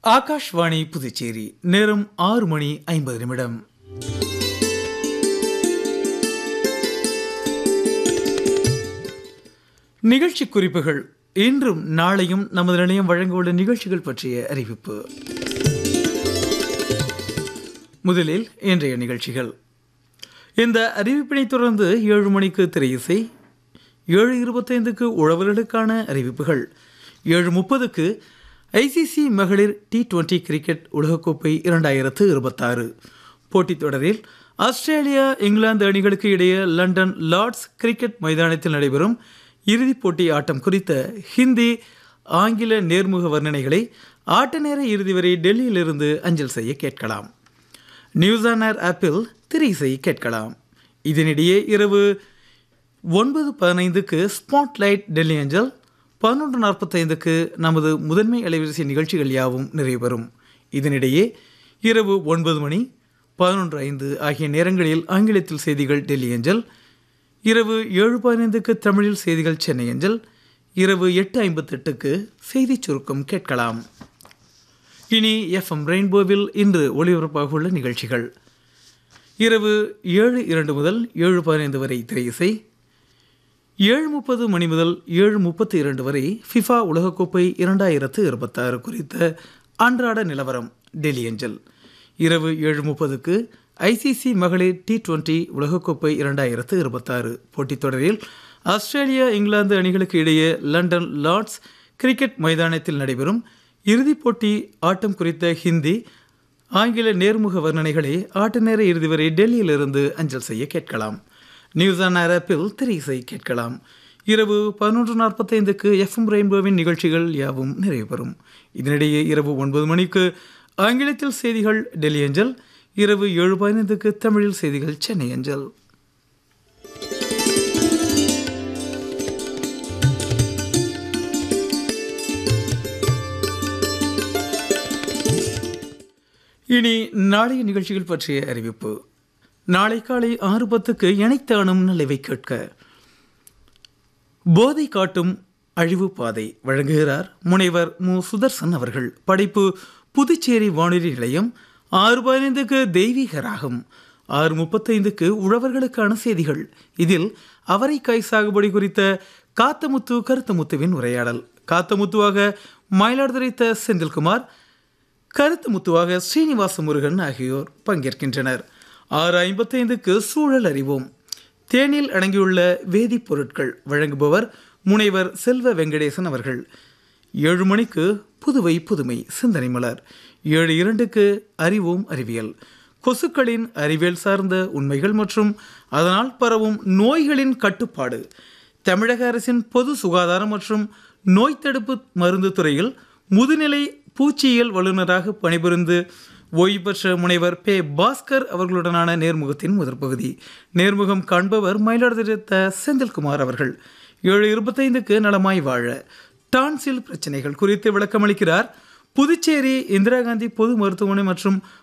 ஆகாஷ்வாணி புதுச்சேரி நேரம் ஆறு மணி ஐம்பது நிமிடம் நிகழ்ச்சி குறிப்புகள் இன்றும் நாளையும் நமது நிலையம் வழங்கவுள்ள நிகழ்ச்சிகள் பற்றிய அறிவிப்பு முதலில் இன்றைய நிகழ்ச்சிகள் இந்த அறிவிப்பினை தொடர்ந்து ஏழு மணிக்கு திரையிசை ஏழு இருபத்தைந்துக்கு உழவர்களுக்கான அறிவிப்புகள் ஏழு முப்பதுக்கு ஐசிசி மகளிர் டி டுவெண்டி கிரிக்கெட் உலகக்கோப்பை இரண்டாயிரத்து இருபத்தாறு போட்டித் தொடரில் ஆஸ்திரேலியா இங்கிலாந்து அணிகளுக்கு இடையே லண்டன் லார்ட்ஸ் கிரிக்கெட் மைதானத்தில் நடைபெறும் இறுதிப் போட்டி ஆட்டம் குறித்த ஹிந்தி ஆங்கில நேர்முக வர்ணனைகளை ஆட்ட நேர இறுதி வரை டெல்லியிலிருந்து அஞ்சல் செய்ய கேட்கலாம் நியூஸ் ஆன் ஏர் ஆப்பில் திரைசை கேட்கலாம் இதனிடையே இரவு ஒன்பது பதினைந்துக்கு ஸ்பாட்லைட் டெல்லி அஞ்சல் பதினொன்று நாற்பத்தைந்துக்கு நமது முதன்மை அலைவரிசை நிகழ்ச்சிகள் யாவும் நிறைவேறும் இதனிடையே இரவு ஒன்பது மணி பதினொன்று ஐந்து ஆகிய நேரங்களில் ஆங்கிலத்தில் செய்திகள் டெல்லி அஞ்சல் இரவு ஏழு பதினைந்துக்கு தமிழில் செய்திகள் சென்னை அஞ்சல் இரவு எட்டு ஐம்பத்தெட்டுக்கு செய்திச் சுருக்கம் கேட்கலாம் இனி எஃப்எம் ரெயின்போவில் இன்று ஒளிபரப்பாக உள்ள நிகழ்ச்சிகள் இரவு ஏழு இரண்டு முதல் ஏழு பதினைந்து வரை திரையிசை ஏழு முப்பது மணி முதல் ஏழு முப்பத்தி இரண்டு வரை ஃபிஃபா உலகக்கோப்பை இரண்டாயிரத்து இருபத்தாறு குறித்த அன்றாட நிலவரம் டெல்லி அஞ்சல் இரவு ஏழு முப்பதுக்கு ஐசிசி மகளிர் டி டுவெண்டி உலகக்கோப்பை இரண்டாயிரத்து இருபத்தாறு போட்டித் தொடரில் ஆஸ்திரேலியா இங்கிலாந்து அணிகளுக்கு இடையே லண்டன் லார்ட்ஸ் கிரிக்கெட் மைதானத்தில் நடைபெறும் இறுதிப் போட்டி ஆட்டம் குறித்த ஹிந்தி ஆங்கில நேர்முக வர்ணனைகளை ஆட்ட நேர இறுதி வரை டெல்லியிலிருந்து அஞ்சல் செய்ய கேட்கலாம் நியூஸ் ஆன் ஏர் ஆப்பில் திரைசை கேட்கலாம் இரவு பதினொன்று நாற்பத்தைந்துக்கு எஃப்எம் ரெயின்போவின் நிகழ்ச்சிகள் யாவும் நிறைவு பெறும் இதனிடையே இரவு ஒன்பது மணிக்கு ஆங்கிலத்தில் செய்திகள் டெல்லி அஞ்சல் இரவு ஏழு பதினைந்துக்கு தமிழில் செய்திகள் சென்னை அஞ்சல் இனி நாளைய நிகழ்ச்சிகள் பற்றிய அறிவிப்பு நாளை காலை ஆறு பத்துக்கு இணைத்தானும் நல்லவை கேட்க போதை காட்டும் அழிவு பாதை வழங்குகிறார் முனைவர் மு சுதர்சன் அவர்கள் படைப்பு புதுச்சேரி வானொலி நிலையம் ஆறு பதினைந்துக்கு தெய்வீக ராகம் ஆறு முப்பத்தைந்துக்கு உழவர்களுக்கான செய்திகள் இதில் அவரைக்காய் சாகுபடி குறித்த காத்தமுத்து கருத்தமுத்துவின் உரையாடல் காத்தமுத்துவாக மயிலாடுதுறை த செந்தில்குமார் கருத்து முத்துவாக ஸ்ரீனிவாச முருகன் ஆகியோர் பங்கேற்கின்றனர் ஆறு ஐம்பத்தைந்துக்கு சூழல் அறிவோம் தேனில் அடங்கியுள்ள வேதிப்பொருட்கள் வழங்குபவர் முனைவர் செல்வ வெங்கடேசன் அவர்கள் ஏழு மணிக்கு புதுவை புதுமை சிந்தனை மலர் ஏழு இரண்டுக்கு அறிவோம் அறிவியல் கொசுக்களின் அறிவியல் சார்ந்த உண்மைகள் மற்றும் அதனால் பரவும் நோய்களின் கட்டுப்பாடு தமிழக அரசின் பொது சுகாதாரம் மற்றும் நோய் தடுப்பு மருந்து துறையில் முதுநிலை பூச்சியியல் வல்லுநராக பணிபுரிந்து ஓய்வு பெற்ற முனைவர் பே பாஸ்கர் அவர்களுடனான நேர்முகத்தின் முதற் பகுதி நேர்முகம் காண்பவர் மயிலாடுதுறை த செந்தில்குமார் அவர்கள் ஏழு இருபத்தைந்துக்கு நலமாய் வாழ டான்சில் பிரச்சனைகள் குறித்து விளக்கமளிக்கிறார் புதுச்சேரி இந்திரா காந்தி பொது மருத்துவமனை மற்றும்